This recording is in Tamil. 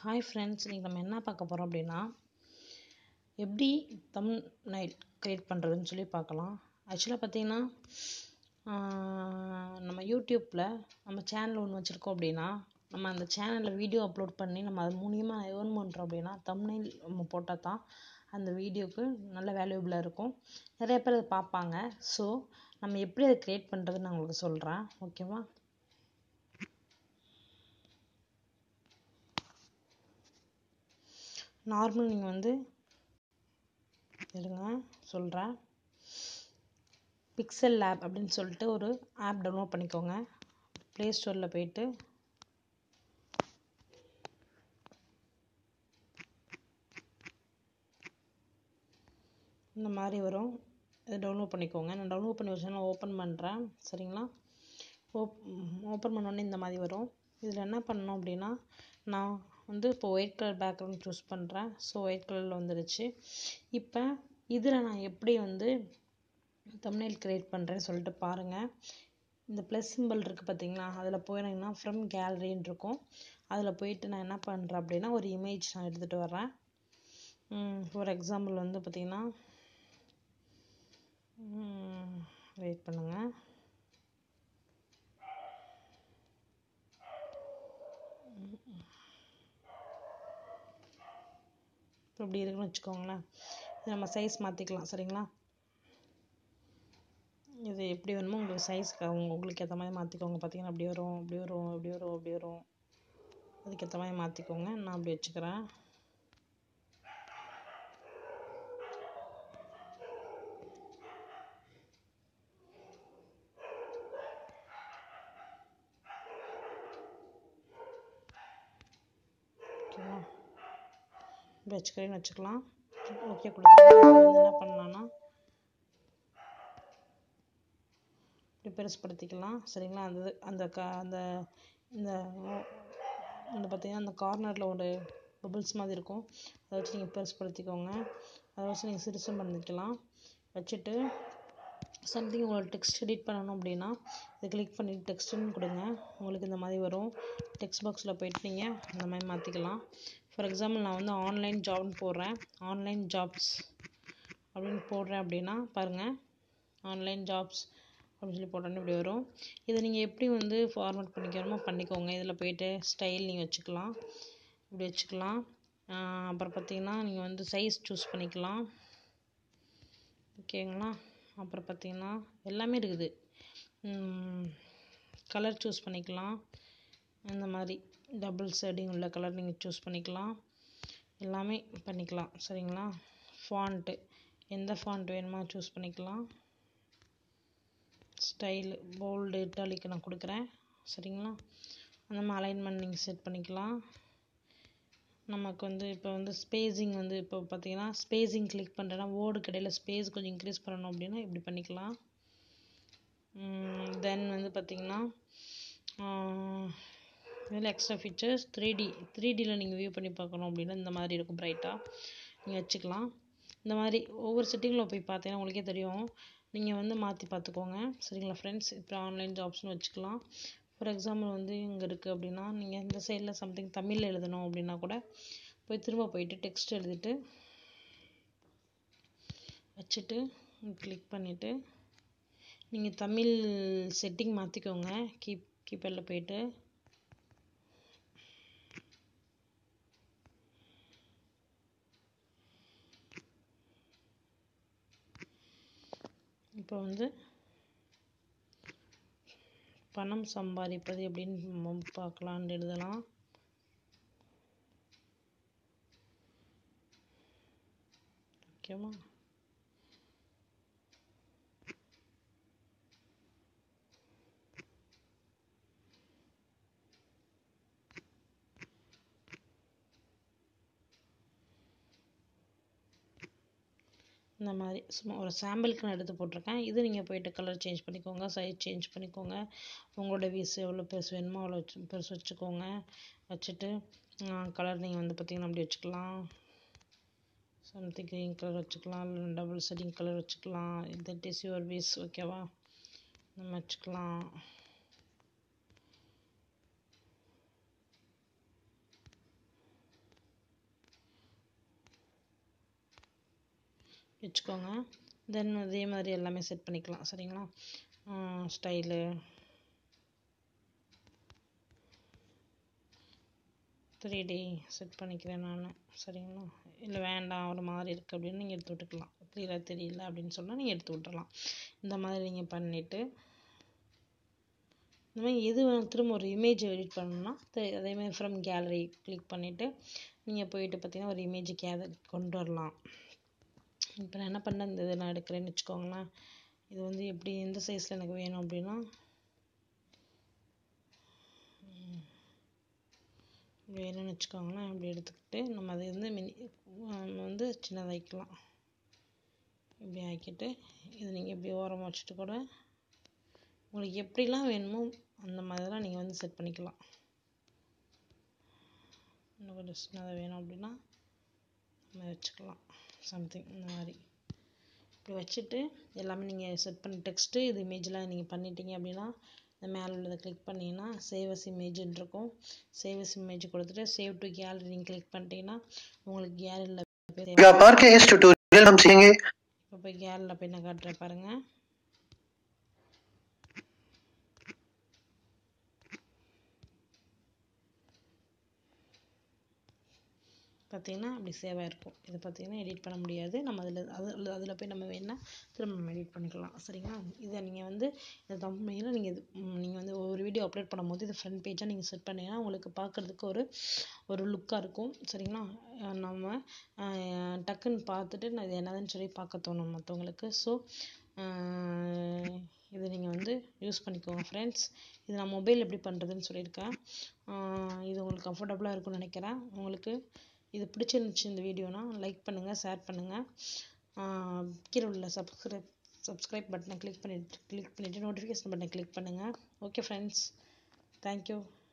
ஹாய் ஃப்ரெண்ட்ஸ் இன்றைக்கி நம்ம என்ன பார்க்க போகிறோம் அப்படின்னா எப்படி தம் நைட் க்ரியேட் பண்ணுறதுன்னு சொல்லி பார்க்கலாம் ஆக்சுவலாக பார்த்தீங்கன்னா நம்ம யூடியூப்பில் நம்ம சேனல் ஒன்று வச்சுருக்கோம் அப்படின்னா நம்ம அந்த சேனலில் வீடியோ அப்லோட் பண்ணி நம்ம அது மூலியமாக ஏர்ன் பண்ணுறோம் அப்படின்னா தம்னைல் நம்ம போட்டால் தான் அந்த வீடியோவுக்கு நல்ல வேல்யூபிளாக இருக்கும் நிறைய பேர் அதை பார்ப்பாங்க ஸோ நம்ம எப்படி அதை க்ரியேட் பண்ணுறதுன்னு நான் உங்களுக்கு சொல்கிறேன் ஓகேவா நார்மல் நீங்கள் வந்து இருங்க சொல்கிறேன் பிக்சல் லேப் அப்படின்னு சொல்லிட்டு ஒரு ஆப் டவுன்லோட் பண்ணிக்கோங்க ப்ளே ஸ்டோரில் போயிட்டு இந்த மாதிரி வரும் இதை டவுன்லோட் பண்ணிக்கோங்க நான் டவுன்லோட் பண்ணி வச்சு நான் ஓப்பன் பண்ணுறேன் சரிங்களா ஓப் ஓப்பன் பண்ணோடனே இந்த மாதிரி வரும் இதில் என்ன பண்ணணும் அப்படின்னா நான் வந்து இப்போ ஒயிட் கலர் பேக்ரவுண்ட் சூஸ் பண்ணுறேன் ஸோ ஒயிட் கலரில் வந்துடுச்சு இப்போ இதில் நான் எப்படி வந்து தம்னைல் க்ரியேட் பண்ணுறேன்னு சொல்லிட்டு பாருங்கள் இந்த ப்ளஸ் சிம்பிள் இருக்குது பார்த்தீங்களா அதில் போயினீங்கன்னா ஃப்ரம் கேலரின்னு இருக்கும் அதில் போயிட்டு நான் என்ன பண்ணுறேன் அப்படின்னா ஒரு இமேஜ் நான் எடுத்துகிட்டு வரேன் ஃபார் எக்ஸாம்பிள் வந்து பார்த்திங்கன்னா வெயிட் பண்ணுங்கள் இப்போ இப்படி இருக்குன்னு வச்சுக்கோங்களேன் இது நம்ம சைஸ் மாற்றிக்கலாம் சரிங்களா இது எப்படி வேணுமோ உங்களுக்கு சைஸ்க்கு அவங்க உங்களுக்கு ஏற்ற மாதிரி மாற்றிக்கோங்க பார்த்தீங்கன்னா அப்படி வரும் அப்படி வரும் அப்படி வரும் அப்படி வரும் அதுக்கேற்ற மாதிரி மாற்றிக்கோங்க நான் அப்படி வச்சுக்கிறேன் ஓகேவா இப்படி வச்சுக்கிறேன்னு வச்சுக்கலாம் ஓகே கொடுத்துட்டு என்ன பண்ணலான்னா இப்படி பெருசுப்படுத்திக்கலாம் சரிங்களா அந்த அந்த க அந்த இந்த இந்த பார்த்தீங்கன்னா அந்த கார்னரில் ஒரு பபிள்ஸ் மாதிரி இருக்கும் அதை வச்சு நீங்கள் பெருசுப்படுத்திக்கோங்க அதை வச்சு நீங்கள் சிறுசும் பண்ணிக்கலாம் வச்சுட்டு சம்திங் உங்களுக்கு டெக்ஸ்ட் எடிட் பண்ணணும் அப்படின்னா இதை கிளிக் பண்ணிவிட்டு டெக்ஸ்ட்டுன்னு கொடுங்க உங்களுக்கு இந்த மாதிரி வரும் டெக்ஸ்ட் பாக்ஸில் போயிட்டு நீங்கள் இந்த மாதிரி மாற்றிக்கலாம் ஃபார் எக்ஸாம்பிள் நான் வந்து ஆன்லைன் ஜாப்னு போடுறேன் ஆன்லைன் ஜாப்ஸ் அப்படின்னு போடுறேன் அப்படின்னா பாருங்கள் ஆன்லைன் ஜாப்ஸ் அப்படின்னு சொல்லி போட்டோன்னே இப்படி வரும் இதை நீங்கள் எப்படி வந்து ஃபார்மேட் பண்ணிக்கணுமோ பண்ணிக்கோங்க இதில் போயிட்டு ஸ்டைல் நீங்கள் வச்சுக்கலாம் இப்படி வச்சுக்கலாம் அப்புறம் பார்த்தீங்கன்னா நீங்கள் வந்து சைஸ் சூஸ் பண்ணிக்கலாம் ஓகேங்களா அப்புறம் பார்த்தீங்கன்னா எல்லாமே இருக்குது கலர் சூஸ் பண்ணிக்கலாம் இந்த மாதிரி டபுள் ஷேடிங் உள்ள கலர் நீங்கள் சூஸ் பண்ணிக்கலாம் எல்லாமே பண்ணிக்கலாம் சரிங்களா ஃபாண்ட்டு எந்த ஃபாண்ட் வேணுமோ சூஸ் பண்ணிக்கலாம் ஸ்டைல் போல்டு இட்டாலிக்கு நான் கொடுக்குறேன் சரிங்களா அந்த மாதிரி அலைன்மெண்ட் நீங்கள் செட் பண்ணிக்கலாம் நமக்கு வந்து இப்போ வந்து ஸ்பேஸிங் வந்து இப்போ பார்த்தீங்கன்னா ஸ்பேஸிங் கிளிக் பண்ணுறேன்னா வேர்டுக்கு இடையில ஸ்பேஸ் கொஞ்சம் இன்க்ரீஸ் பண்ணணும் அப்படின்னா இப்படி பண்ணிக்கலாம் தென் வந்து பார்த்திங்கன்னா இதில் extra features three D three டியில் நீங்கள் வியூ பண்ணி பார்க்கணும் அப்படின்னா இந்த மாதிரி இருக்கும் ப்ரைட்டாக நீங்கள் வச்சுக்கலாம் இந்த மாதிரி ஒவ்வொரு செட்டிங்கில் போய் பார்த்தீங்கன்னா உங்களுக்கே தெரியும் நீங்கள் வந்து மாற்றி பார்த்துக்கோங்க சரிங்களா ஃப்ரெண்ட்ஸ் இப்போ ஆன்லைன் ஜாப்ஸ்னு வச்சுக்கலாம் ஃபார் எக்ஸாம்பிள் வந்து இங்கே இருக்குது அப்படின்னா நீங்கள் இந்த சைடில் சம்திங் தமிழில் எழுதணும் அப்படின்னா கூட போய் திரும்ப போயிட்டு டெக்ஸ்ட் எழுதிட்டு வச்சுட்டு கிளிக் பண்ணிவிட்டு நீங்கள் தமிழ் செட்டிங் மாற்றிக்கோங்க கீப் கீப்பரில் போயிட்டு இப்போ வந்து பணம் சம்பாதிப்பது எப்படின்னு பார்க்கலான்னு எழுதலாம் ஓகேவா இந்த மாதிரி சும்மா ஒரு சாம்பிளுக்கு நான் எடுத்து போட்டிருக்கேன் இது நீங்கள் போயிட்டு கலர் சேஞ்ச் பண்ணிக்கோங்க சைஸ் சேஞ்ச் பண்ணிக்கோங்க உங்களோட வீஸ் எவ்வளோ பெருசு வேணுமோ அவ்வளோ வச்சு பெருசு வச்சுக்கோங்க வச்சுட்டு கலர் நீங்கள் வந்து பார்த்திங்கன்னா அப்படி வச்சுக்கலாம் சம்திங் க்ரீன் கலர் வச்சுக்கலாம் இல்லை டபுள் ஷேடிங் கலர் வச்சுக்கலாம் தட் இஸ் யுவர் வீஸ் ஓகேவா நம்ம வச்சுக்கலாம் வச்சுக்கோங்க தென் அதே மாதிரி எல்லாமே செட் பண்ணிக்கலாம் சரிங்களா ஸ்டைலு த்ரீ டி செட் பண்ணிக்கிறேன் நான் சரிங்களா இல்லை வேண்டாம் ஒரு மாதிரி இருக்குது அப்படின்னு நீங்கள் எடுத்து விட்டுக்கலாம் க்ளியராக தெரியல அப்படின்னு சொன்னால் நீங்கள் எடுத்து விட்டுறலாம் இந்த மாதிரி நீங்கள் பண்ணிவிட்டு இந்த மாதிரி எது வேணும் திரும்ப ஒரு இமேஜ் எடிட் பண்ணணும்னா அதே மாதிரி ஃப்ரம் கேலரி கிளிக் பண்ணிவிட்டு நீங்கள் போயிட்டு பார்த்தீங்கன்னா ஒரு இமேஜ் கேதர் கொண்டு வரலாம் இப்போ நான் என்ன பண்ணேன் இந்த இதை நான் எடுக்கிறேன்னு வச்சுக்கோங்களேன் இது வந்து எப்படி எந்த சைஸில் எனக்கு வேணும் அப்படின்னா வேணும்னு வச்சுக்கோங்களேன் அப்படி எடுத்துக்கிட்டு நம்ம அதை வந்து மினி நம்ம வந்து சின்னதாக்கிக்கலாம் இப்படி ஆக்கிட்டு இது நீங்கள் இப்படி ஓரமாக வச்சுட்டு கூட உங்களுக்கு எப்படிலாம் வேணுமோ அந்த மாதிரிலாம் நீங்கள் வந்து செட் பண்ணிக்கலாம் இன்னும் கொஞ்சம் சின்னதாக வேணும் அப்படின்னா நம்ம வச்சுக்கலாம் சம்திங் இந்த மாதிரி இப்படி வச்சுட்டு எல்லாமே நீங்கள் செட் பண்ணி டெக்ஸ்ட்டு இது இமேஜ்லாம் நீங்கள் பண்ணிட்டீங்க அப்படின்னா இந்த மேலே உள்ளதை கிளிக் பண்ணிங்கன்னா சேவ் அஸ் இமேஜ்னு இருக்கும் சேவ் அஸ் இமேஜ் கொடுத்துட்டு சேவ் டு கேலரி நீங்கள் கிளிக் பண்ணிட்டீங்கன்னா உங்களுக்கு கேலரியில் व्यापार के इस ट्यूटोरियल हम सीखेंगे இப்போ போய் கேலரியில் போய் நான் காட்டுறேன் பாருங்கள் பார்த்தீங்கன்னா அப்படி சேவ் ஆகிருக்கும் இதை பார்த்தீங்கன்னா எடிட் பண்ண முடியாது நம்ம அதில் அதில் அதில் போய் நம்ம வேணால் திரும்ப நம்ம எடிட் பண்ணிக்கலாம் சரிங்களா இதை நீங்கள் வந்து இந்த தம்பனையில் நீங்கள் இது நீங்கள் வந்து ஒரு வீடியோ அப்லோட் பண்ணும்போது இது ஃப்ரண்ட் பேஜாக நீங்கள் செட் பண்ணீங்கன்னா உங்களுக்கு பார்க்குறதுக்கு ஒரு ஒரு லுக்காக இருக்கும் சரிங்களா அஹ் நம்ம அஹ் டக்குன்னு பார்த்துட்டு நான் இது என்னதுன்னு சொல்லி பார்க்க தோணும் மற்றவங்களுக்கு ஸோ இது நீங்கள் வந்து யூஸ் பண்ணிக்கோங்க ஃப்ரெண்ட்ஸ் இது நான் மொபைல் எப்படி பண்ணுறதுன்னு சொல்லியிருக்கேன் ஆஹ் இது உங்களுக்கு கம்ஃபர்டபுளாக இருக்கும்னு நினைக்கிறேன் உங்களுக்கு இது பிடிச்சிருந்துச்சு இந்த வீடியோனா லைக் பண்ணுங்கள் ஷேர் பண்ணுங்கள் கீழே உள்ள சப்ஸ்கிரைப் சப்ஸ்கிரைப் பட்டனை கிளிக் பண்ணிட்டு கிளிக் பண்ணிவிட்டு நோட்டிஃபிகேஷன் பட்டனை கிளிக் பண்ணுங்கள் ஓகே ஃப்ரெண்ட்ஸ் தேங்க்யூ